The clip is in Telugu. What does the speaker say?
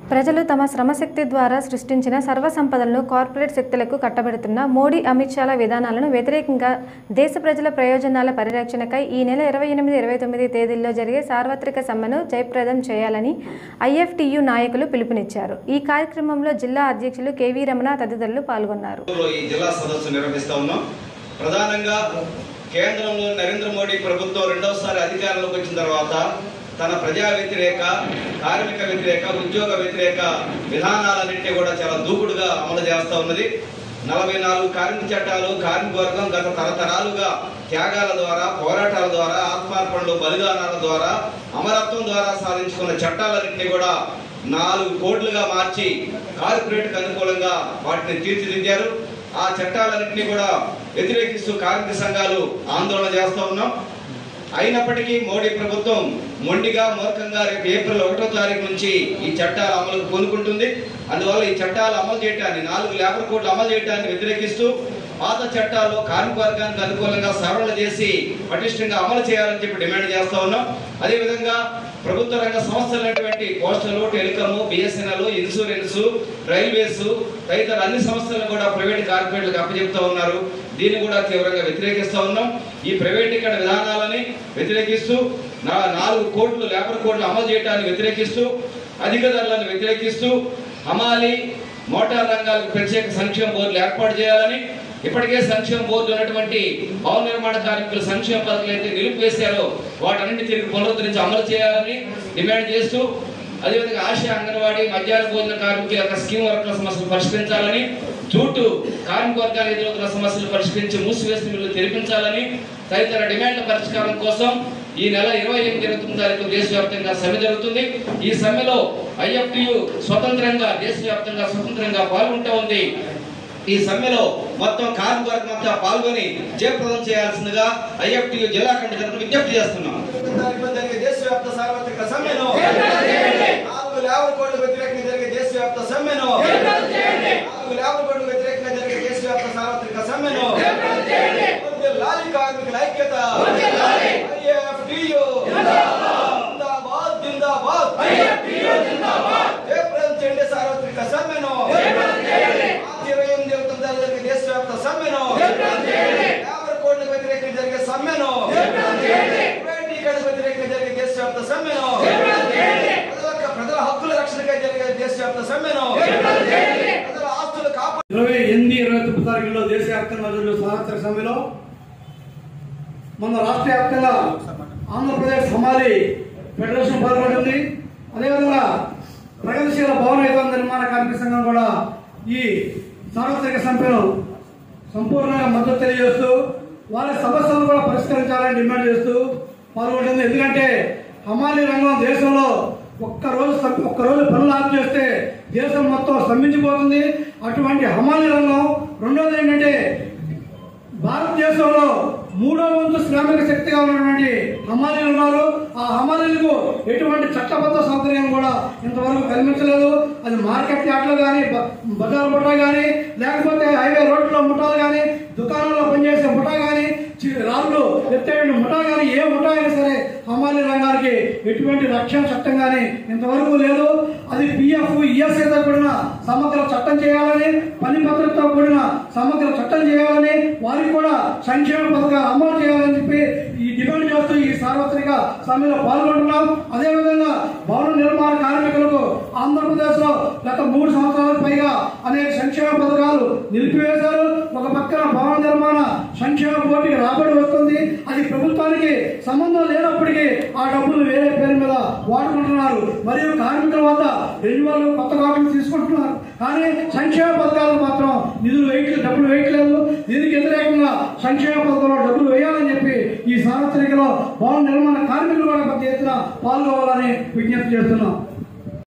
ప్రజలు తమ శ్రమశక్తి ద్వారా సృష్టించిన సర్వ సంపదలను కార్పొరేట్ శక్తులకు కట్టబెడుతున్న మోడీ అమిత్ షాల విధానాలను వ్యతిరేకంగా దేశ ప్రజల ప్రయోజనాల పరిరక్షణకై ఈ నెల ఇరవై ఎనిమిది ఇరవై తొమ్మిది తేదీల్లో జరిగే సార్వత్రిక సమ్మెను జయప్రదం చేయాలని ఐఎఫ్టియు నాయకులు పిలుపునిచ్చారు ఈ కార్యక్రమంలో జిల్లా అధ్యక్షులు కెవి రమణ తదితరులు పాల్గొన్నారు లో ఈ జిల్లా సదస్సు నిర్వహిస్తా ఉన్నాం ప్రధానంగా కేంద్రంలో నరేంద్ర మోడీ ప్రభుత్వం రెండవసారి అధికారంలోకి వచ్చిన తర్వాత తన ప్రజా వ్యతిరేక కార్మిక వ్యతిరేక ఉద్యోగ వ్యతిరేక విధానాలన్నింటినీ కూడా చాలా దూకుడుగా అమలు చేస్తా ఉన్నది నలభై నాలుగు కార్మిక చట్టాలు కార్మిక వర్గం గత తరతరాలుగా త్యాగాల ద్వారా పోరాటాల ద్వారా ఆత్మార్పణలు బలిదానాల ద్వారా అమరత్వం ద్వారా సాధించుకున్న చట్టాలన్నింటినీ కూడా నాలుగు కోట్లుగా మార్చి కార్పొరేట్కి అనుకూలంగా వాటిని తీర్చిదిద్దారు ఆ చట్టాలన్నింటినీ కూడా వ్యతిరేకిస్తూ కార్మిక సంఘాలు ఆందోళన చేస్తా ఉన్నాం అయినప్పటికీ మోడీ ప్రభుత్వం మొండిగా మూర్ఖంగా రేపు ఏప్రిల్ ఒకటో తారీఖు నుంచి ఈ చట్టాలు అమలుకు కొనుక్కుంటుంది అందువల్ల ఈ చట్టాలు అమలు చేయటాన్ని నాలుగు లేబర్ కోడ్లు అమలు చేయడాన్ని వ్యతిరేకిస్తూ పాత చట్టాలు కార్మిక వర్గానికి అనుకూలంగా సవరణ చేసి పటిష్టంగా అమలు చేయాలని చెప్పి డిమాండ్ చేస్తా ఉన్నాం అదేవిధంగా ప్రభుత్వ రంగ సంస్థలైనటువంటి postal telecom BSNL insurance railways తదితర అన్ని సంస్థలను కూడా ప్రైవేట్ కార్పొరేట్లకు అప్పచెప్తా ఉన్నారు దీన్ని కూడా తీవ్రంగా వ్యతిరేకిస్తా ఉన్నాం ఈ ప్రైవేటీకరణ విధానాలని వ్యతిరేకిస్తూ నా- నాలుగు కోట్లు లేబర్ కోడ్లు అమలు చేయడాన్ని వ్యతిరేకిస్తూ అధిక ధరలను వ్యతిరేకిస్తూ హమాలి మోటార్ రంగాలకు ప్రత్యేక సంక్షేమ బోర్డులు ఏర్పాటు చేయాలని ఇప్పటికే సంక్షేమ బోర్డు ఉన్నటువంటి భవన నిర్మాణ కార్మికుల సంక్షేమ పథకాలు అయితే నిలిపివేశారో వాటన్నింటి తిరిగి పునరుద్ధరించి అమలు చేయాలని డిమాండ్ చేస్తూ అదేవిధంగా ఆశా అంగన్వాడీ మధ్యాహ్న భోజన కార్మికుల యొక్క స్కీమ్ వర్కుల సమస్యలు పరిష్కరించాలని జూటు కార్మిక వర్గాల ఎదురవుతున్న సమస్యలు పరిష్కరించి మూసివేసిన వీళ్ళు తెరిపించాలని తదితర డిమాండ్ల పరిష్కారం కోసం ఈ నెల ఇరవై ఎనిమిది ఇరవై తొమ్మిది తారీఖు దేశవ్యాప్తంగా సమ్మె జరుగుతుంది ఈ సమ్మెలో ఐఎఫ్టియు స్వతంత్రంగా దేశవ్యాప్తంగా స్వతంత్రంగా పాల్గొంటూ ఉంది ఈ సమ్మెలో మొత్తం కార్మిక వర్గం అంతా పాల్గొని జయప్రదం చేయాల్సిందిగా ఐఎఫ్టియు జిల్లా కమిటీ తరఫున విజ్ఞప్తి చేస్తున్నాం తారీఖున జరిగే దేశవ్యాప్త సార్వత్రిక సమ్మెను నాలుగు లేబర్ కోడ్ల వ్యతిరేకంగా జరిగే దేశవ్యాప్త సమ్మెను నాలుగు లేబర్ కోడ్ల వ్యతిరేకంగా జరిగే దేశవ్యాప్త సార్వత్రిక సమ్మెను లాలి కార్మికుల ఐక్యత ఐఎఫ్టియు జిందాబాద్ జిందాబాద్ జయప్రదం చేయండి సార్వత్రిక సమ్మెను మార్చి ఇరవై ఎనిమిది ఇరవై తొమ్మిది తారీఖు జరిగే దేశవ్యాప్త సమ్మెను లేబర్ కోడ్లకు వ్యతిరేకంగా జరిగే సమ్మెను ప్రైవేటీకరణ వ్యతిరేకంగా జరిగే దేశవ్యాప్త సమ్మెను ప్రజల ప్రజల హక్కుల రక్షణకై జరిగే దేశవ్యాప్త సమ్మెను ప్రజల ఆస్తులు కాపాడు ఇరవై ఎనిమిది ఇరవై తొమ్మిది తారీఖుల్లో దేశవ్యాప్తంగా జరిగిన సార్వత్రిక సమ్మెలో మన రాష్ట్ర వ్యాప్తంగా ఆంధ్రప్రదేశ్ హమాలి ఫెడరేషన్ పాల్గొంటుంది అదేవిధంగా ప్రగతిశీల భవన వేతన నిర్మాణ కార్మిక సంఘం కూడా ఈ సార్వత్రిక సమ్మెను సంపూర్ణంగా మద్దతు తెలియజేస్తూ వారి సమస్యలను కూడా పరిష్కరించాలని డిమాండ్ చేస్తూ పాల్గొంటుంది ఎందుకంటే హమాలి రంగం దేశంలో ఒక్కరోజు సం- ఒక్కరోజు పనులు ఆఫ్ చేస్తే దేశం మొత్తం స్తంభించిపోతుంది అటువంటి హమాలి రంగం రెండోది ఏంటంటే భారతదేశంలో మూడో వంతు శ్రామిక శక్తిగా ఉన్నటువంటి హమాలీలు ఉన్నారు ఆ హమాలీలకు ఎటువంటి చట్టబద్ధ సౌకర్యం కూడా ఇంతవరకు కల్పించలేదు అది మార్కెట్ యార్డ్లో కానీ బజార్ ముఠా కానీ లేకపోతే హైవే రోడ్లో ముఠాలు కానీ దుకాణంలో పనిచేసే ముఠా కానీ చి- రాళ్ళు ఎత్తే ముఠా కానీ ఏ ముఠా అయినా సరే హమాలీ రంగానికి ఎటువంటి రక్షణ చట్టం కానీ ఇంతవరకు లేదు అది పిఎఫ్ ఈఎస్ఐతో కూడిన సమగ్ర చట్టం చేయాలని పని భద్రతతో కూడిన సమగ్ర చట్టం చేయాలని వారికి కూడా సంక్షేమ పథకాలు అమలు చేయాలని చెప్పి ఈ డిమాండ్ చేస్తూ ఈ సార్వత్రిక సమ్మెలో పాల్గొంటున్నాం అదేవిధంగా భవన నిర్మాణ కార్మికులకు ఆంధ్రప్రదేశ్ లో గత మూడు సంవత్సరాలకు పైగా అనేక సంక్షేమ పథకాలు నిలిపివేశారు ఒక పక్కన భవన నిర్మాణ సంక్షేమ బోర్డుకి రాబడి వస్తుంది అది ప్రభుత్వానికి సంబంధం లేనప్పటికీ ఆ డబ్బులు వేరే పేరు మీద వాడుకుంటున్నారు మరియు కార్మికుల వద్ద రెన్యువల్ కొత్త కాపీలు తీసుకుంటున్నారు కానీ సంక్షేమ పథకాలకు మాత్రం నిధులు వేయట్లేదు డబ్బులు వేయట్లేదు దీనికి వ్యతిరేకంగా సంక్షేమ పథకంలో డబ్బులు వేయాలని చెప్పి ఈ సార్వత్రికలో భవన నిర్మాణ కార్మికులు కూడా పెద్ద ఎత్తున పాల్గొవాలని విజ్ఞప్తి చేస్తున్నాం